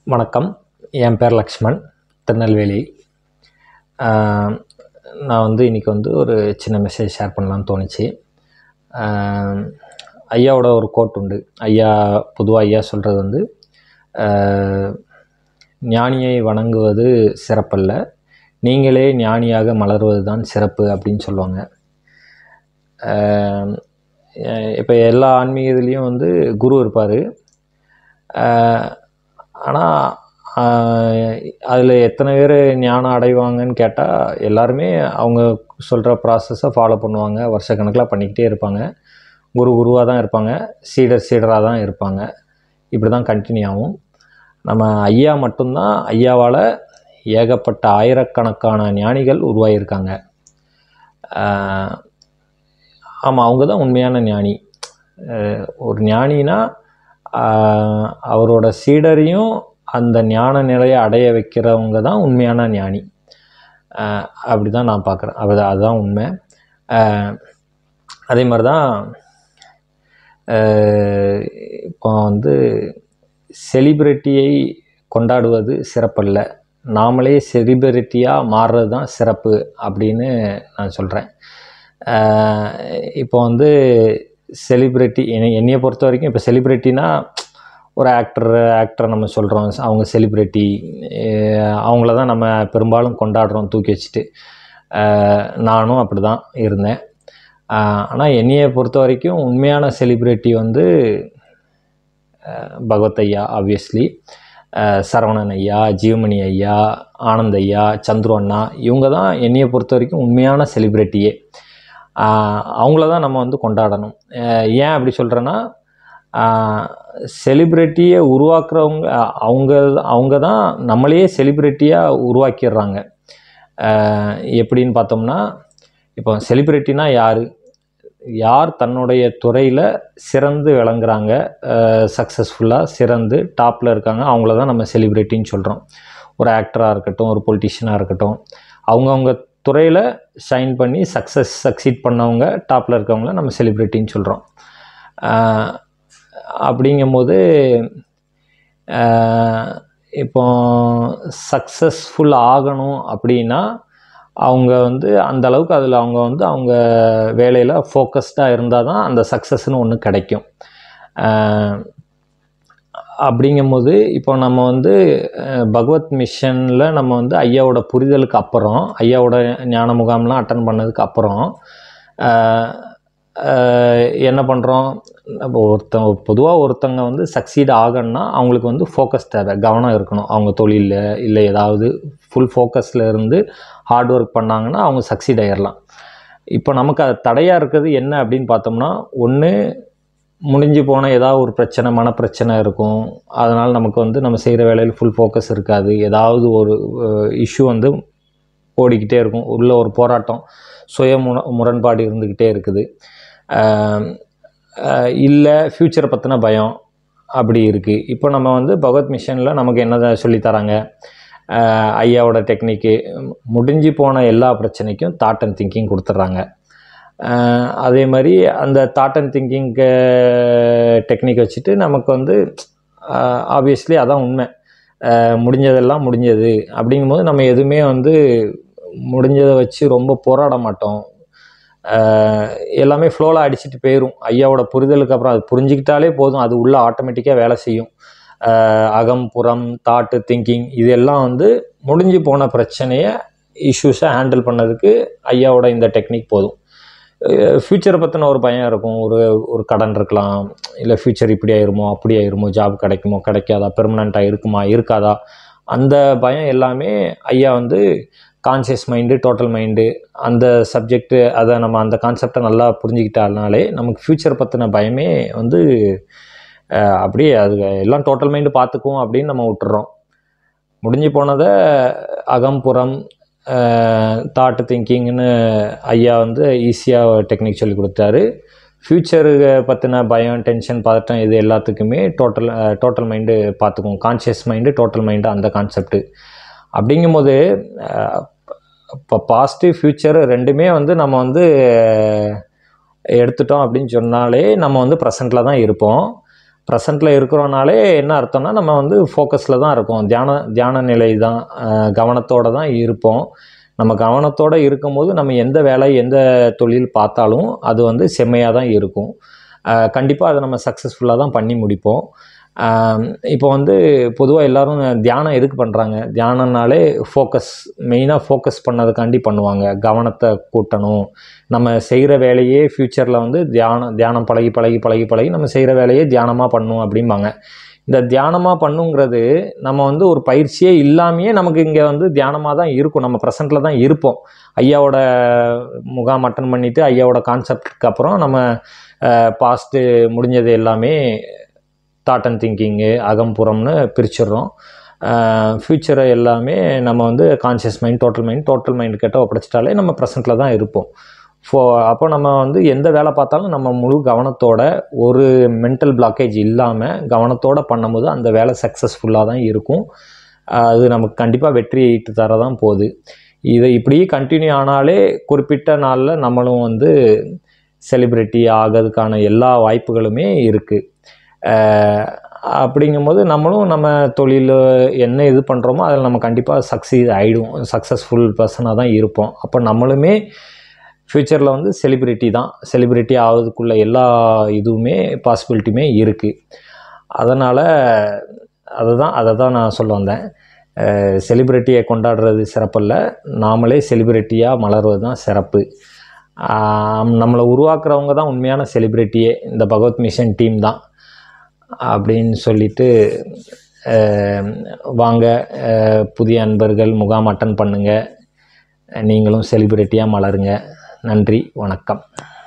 வணக்கம் என் பேர் லக்ஷ்மண் திருநெல்வேலி ஆஹ் நான் வந்து இன்றைக்கி வந்து ஒரு சின்ன மெசேஜ் ஷேர் பண்ணலான்னு தோணுச்சு ஆஹ் ஐயாவோட ஒரு கோட் உண்டு ஐயா பொதுவாக ஐயா சொல்கிறது வந்து ஆஹ் ஞானியை வணங்குவது சிறப்பல்ல நீங்களே ஞானியாக மலர்வது தான் சிறப்பு அப்படின்னு சொல்லுவாங்க இப்போ எல்லா ஆன்மீக இதுலேயும் வந்து குரு இருப்பார் ஆனால் அதில் எத்தனை பேர் ஞானம் அடைவாங்கன்னு கேட்டால் எல்லாருமே அவங்க சொல்கிற ப்ராசஸை ஃபாலோ பண்ணுவாங்க வருஷக்கணக்கில் பண்ணிக்கிட்டே இருப்பாங்க குரு குருவாக தான் இருப்பாங்க சீடர் சீடராக தான் இருப்பாங்க இப்படி தான் கண்டினியூ ஆகும் நம்ம ஐயா மட்டும்தான் ஐயாவால் ஏகப்பட்ட ஆயிரக்கணக்கான ஞானிகள் உருவாகியிருக்காங்க ஆமாம் அவங்க தான் உண்மையான ஞானி அஹ் ஒரு ஞானினா ஆஹ் அவரோட சீடரையும் அந்த ஞான நிலையை அடைய வைக்கிறவங்க தான் உண்மையான ஞானி ஆஹ் அப்படி தான் நான் பார்க்குறேன் அது அதுதான் உண்மை ஆஹ் அதே மாதிரி தான் ஆஹ் இப்போ வந்து செலிப்ரிட்டியை கொண்டாடுவது சிறப்பல்ல நாமளே செலிபிரிட்டியாக மாறுறது தான் சிறப்பு அப்படின்னு நான் சொல்கிறேன் இப்போ வந்து செலிப்ரிட்டி என்னை என்னையை பொறுத்த வரைக்கும் இப்போ செலிப்ரிட்டினா ஒரு ஆக்டர் ஆக்டரை நம்ம சொல்கிறோம் அவங்க செலிப்ரிட்டி அவங்கள தான் நம்ம பெரும்பாலும் கொண்டாடுறோம் தூக்கி வச்சுட்டு அஹ் நானும் அப்படி தான் இருந்தேன் ஆனால் என்னையை பொறுத்த வரைக்கும் உண்மையான செலிப்ரிட்டி வந்து அஹ் பகவத் ஐயா ஆப்வியஸ்லி சரவணன் ஐயா ஜீவமணி ஐயா ஆனந்த் ஐயா சந்துரு அண்ணா இவங்க தான் என்னையை பொறுத்த வரைக்கும் உண்மையான செலிப்ரிட்டியே அவங்கள தான் நம்ம வந்து கொண்டாடணும் அஹ் ஏன் அப்படி சொல்கிறேன்னா செலிப்ரிட்டியை உருவாக்குறவங்க அஹ் அவங்க அவங்க தான் நம்மளையே செலிப்ரிட்டியாக உருவாக்கிடுறாங்க அஹ் எப்படின்னு பார்த்தோம்னா இப்போ செலிப்ரிட்டினா யார் யார் தன்னுடைய துறையில் சிறந்து விளங்குறாங்க சக்ஸஸ்ஃபுல்லாக சிறந்து டாப்பில் இருக்காங்க அவங்கள தான் நம்ம செலிப்ரிட்டின்னு சொல்கிறோம் ஒரு ஆக்டராக இருக்கட்டும் ஒரு பொலிட்டிஷியனாக இருக்கட்டும் அவங்கவுங்க துறையில் ஷைன் பண்ணி சக்ஸஸ் சக்சீட் பண்ணவங்க டாப்பில் இருக்கவங்கள நம்ம செலிப்ரிட்டின்னு சொல்கிறோம் அப்படிங்கும்போது ஆஹ் இப்போ சக்ஸஸ்ஃபுல் ஆகணும் அப்படின்னா அவங்க வந்து அந்த அளவுக்கு அதில் அவங்க வந்து அவங்க வேலையில் ஃபோக்கஸ்டாக இருந்தால் தான் அந்த சக்ஸஸ்னு ஒன்று கிடைக்கும் ஆஹ் அப்படிங்கும்போது இப்போ நம்ம வந்து அஹ், பகவத் மிஷனில் நம்ம வந்து ஐயாவோட புரிதலுக்கு அப்புறம் ஐயாவோட ஞான முகாம்லாம் அட்டன் பண்ணதுக்கு அப்புறம் ஆஹ், ஆஹ், என்ன பண்ணுறோம் நம்ம ஒருத்தங்க பொதுவாக ஒருத்தங்க வந்து சக்சீட் ஆகணும்னா அவங்களுக்கு வந்து ஃபோக்கஸ் தேவை கவனம் இருக்கணும் அவங்க தொழிலில் இல்லை ஏதாவது ஃபுல் ஃபோக்கஸில் இருந்து ஹார்ட் ஒர்க் பண்ணாங்கன்னா அவங்க சக்சீட் ஆயிடலாம் இப்போ நமக்கு அது தடையாக இருக்கிறது என்ன அப்படின்னு பார்த்தோம்னா ஒன்று முடிஞ்சு போன ஏதாவது ஒரு பிரச்சனை மனப்பிரச்சனை இருக்கும் அதனால் நமக்கு வந்து நம்ம செய்கிற வேலையில் ஃபுல் ஃபோக்கஸ் இருக்காது ஏதாவது ஒரு இஷ்யூ வந்து ஓடிக்கிட்டே இருக்கும் உள்ள ஒரு போராட்டம் சுய முன முரண்பாடு இருந்துக்கிட்டே இருக்குது இல்லை ஃப்யூச்சரை பற்றின பயம் அப்படி இருக்குது இப்போ நம்ம வந்து பகவத் மிஷனில் நமக்கு என்ன சொல்லித் தராங்க ஆஹ் ஐயாவோட டெக்னிக்கு முடிஞ்சு போன எல்லா பிரச்சனைக்கும் தாட் அண்ட் திங்கிங் கொடுத்துட்றாங்க ஆஹ் அதே மாதிரி அந்த தாட் அண்ட் திங்கிங் டெக்னிக் வச்சுட்டு நமக்கு வந்து ஆப்வியஸ்லி அதான் உண்மை ஆஹ் முடிஞ்சதெல்லாம் முடிஞ்சது அப்படிங்கும்போது நம்ம எதுவுமே வந்து முடிஞ்சதை வச்சு ரொம்ப போராட மாட்டோம் ஆஹ் எல்லாமே ஃப்ளோவில் அடிச்சுட்டு போயிடும் ஐயாவோட புரிதலுக்கு அப்புறம் அது புரிஞ்சுக்கிட்டாலே போதும் அது உள்ள ஆட்டோமேட்டிக்காக வேலை செய்யும் ஆஹ் அகம் புறம் தாட்டு திங்கிங் இதெல்லாம் வந்து முடிஞ்சு போன பிரச்சனையை இஷ்யூஸை ஹேண்டில் பண்ணதுக்கு ஐயாவோட இந்த டெக்னிக் போதும் ஃப்யூச்சரை பற்றின ஒரு பயம் இருக்கும் ஒரு ஒரு கடன் இருக்கலாம் இல்லை ஃப்யூச்சர் இப்படி ஆயிருமோ அப்படி ஆயிருமோ ஜாப் கிடைக்குமோ கிடைக்காதா பெர்மனண்ட்டாக இருக்குமா இருக்காதா அந்த பயம் எல்லாமே ஐயா வந்து கான்சியஸ் மைண்டு டோட்டல் மைண்டு அந்த சப்ஜெக்ட்டு அதை நம்ம அந்த கான்செப்டை நல்லா புரிஞ்சுக்கிட்டாலே நமக்கு ஃப்யூச்சர் பற்றின பயமே வந்து அஹ், அப்படியே அது எல்லாம் டோட்டல் மைண்டு பார்த்துக்குவோம் அப்படின்னு நம்ம விட்டுறோம் முடிஞ்சு போனதை அகம்புறம் தாட்டு திங்கிங்னு ஐயா வந்து ஈஸியாக டெக்னிக் சொல்லி கொடுத்தாரு ஃப்யூச்சரு பற்றின பயம் டென்ஷன் பதட்டம் இது எல்லாத்துக்குமே டோட்டல் டோட்டல் மைண்டு பார்த்துக்குவோம் கான்ஷியஸ் மைண்டு டோட்டல் மைண்டு அந்த கான்செப்ட்டு அப்படிங்கும்போது இப்போ பாசிட்டிவ் ஃப்யூச்சர் ரெண்டுமே வந்து நம்ம வந்து அஹ், எடுத்துட்டோம் அப்படின்னு சொன்னாலே நம்ம வந்து ப்ரெசண்ட்டில் தான் இருப்போம் ப்ரெசண்ட்டில் இருக்கிறோனாலே என்ன அர்த்தம்னா நம்ம வந்து ஃபோக்கஸில் தான் இருக்கோம் தியான தியான நிலை தான் கவனத்தோடு தான் இருப்போம் நம்ம கவனத்தோடு இருக்கும்போது நம்ம எந்த வேலை எந்த தொழில் பார்த்தாலும் அது வந்து செம்மையாக தான் இருக்கும் கண்டிப்பாக அதை நம்ம சக்ஸஸ்ஃபுல்லாக தான் பண்ணி முடிப்போம் ஆம், இப்போ வந்து பொதுவாக எல்லாரும் தியானம் எதுக்கு பண்ணுறாங்க தியானம்னாலே ஃபோக்கஸ் மெயினாக ஃபோக்கஸ் பண்ணதுக்காண்டி பண்ணுவாங்க கவனத்தை கூட்டணும் நம்ம செய்கிற வேலையே ஃப்யூச்சரில் வந்து தியானம் தியானம் பழகி பழகி பழகி பழகி நம்ம செய்கிற வேலையே தியானமாக பண்ணும் அப்படிம்பாங்க இந்த தியானமாக பண்ணுங்கிறது நம்ம வந்து ஒரு பயிற்சியே இல்லாமையே நமக்கு இங்கே வந்து தியானமாக தான் இருக்கும் நம்ம ப்ரெசண்ட்டில் தான் இருப்போம் ஐயாவோட முகாம் அட்டன் பண்ணிவிட்டு ஐயாவோட கான்செப்டுக்கு அப்புறம் நம்ம பாஸ்ட்டு முடிஞ்சது எல்லாமே தாட் அண்ட் திங்கிங்கு அகம்புறம்னு பிரிச்சிடுறோம் ஃப்யூச்சரை எல்லாமே நம்ம வந்து conscious mind total mind total mind கிட்ட ஒப்படைச்சிட்டாலே நம்ம ப்ரெசண்ட்டில் தான் இருப்போம் ஃபோ அப்போ நம்ம வந்து எந்த வேலை பார்த்தாலும் நம்ம முழு கவனத்தோட ஒரு மென்டல் பிளாக்கேஜ் இல்லாமல் கவனத்தோட பண்ணும்போது அந்த வேலை சக்ஸஸ்ஃபுல்லாக தான் இருக்கும் அது நமக்கு கண்டிப்பாக வெற்றி ஈட்டு தர தான் போகுது இதை இப்படியே கண்டினியூ ஆனாலே குறிப்பிட்ட நாளில் நம்மளும் வந்து செலிப்ரிட்டி ஆகிறதுக்கான எல்லா வாய்ப்புகளுமே இருக்குது அப்படிங்கும்போது நம்மளும் நம்ம தொழில் என்ன இது பண்ணுறோமோ அதில் நம்ம கண்டிப்பாக சக்சீட் ஆகிடும் சக்ஸஸ்ஃபுல் பர்சனாக தான் இருப்போம் அப்போ நம்மளுமே ஃப்யூச்சரில் வந்து செலிப்ரிட்டி தான் செலிப்ரிட்டி ஆகிறதுக்குள்ள எல்லா இதுவுமே பாசிபிலிட்டியுமே இருக்குது அதனால் அதுதான் அதை தான் நான் சொல்ல வந்தேன் செலிப்ரிட்டியை கொண்டாடுறது சிறப்பல்ல நாமளே செலிப்ரிட்டியாக மலர்வது தான் சிறப்பு ஆம், நம்மளை உருவாக்குறவங்க தான் உண்மையான செலிப்ரிட்டியே இந்த பகவத் மிஷன் டீம் தான் அப்படின்னு சொல்லிட்டு அஹ், வாங்க அஹ், புதிய அன்பர்கள் முகாம் அட்டன் பண்ணுங்கள் நீங்களும் செலிப்ரிட்டியாக மலருங்க நன்றி வணக்கம்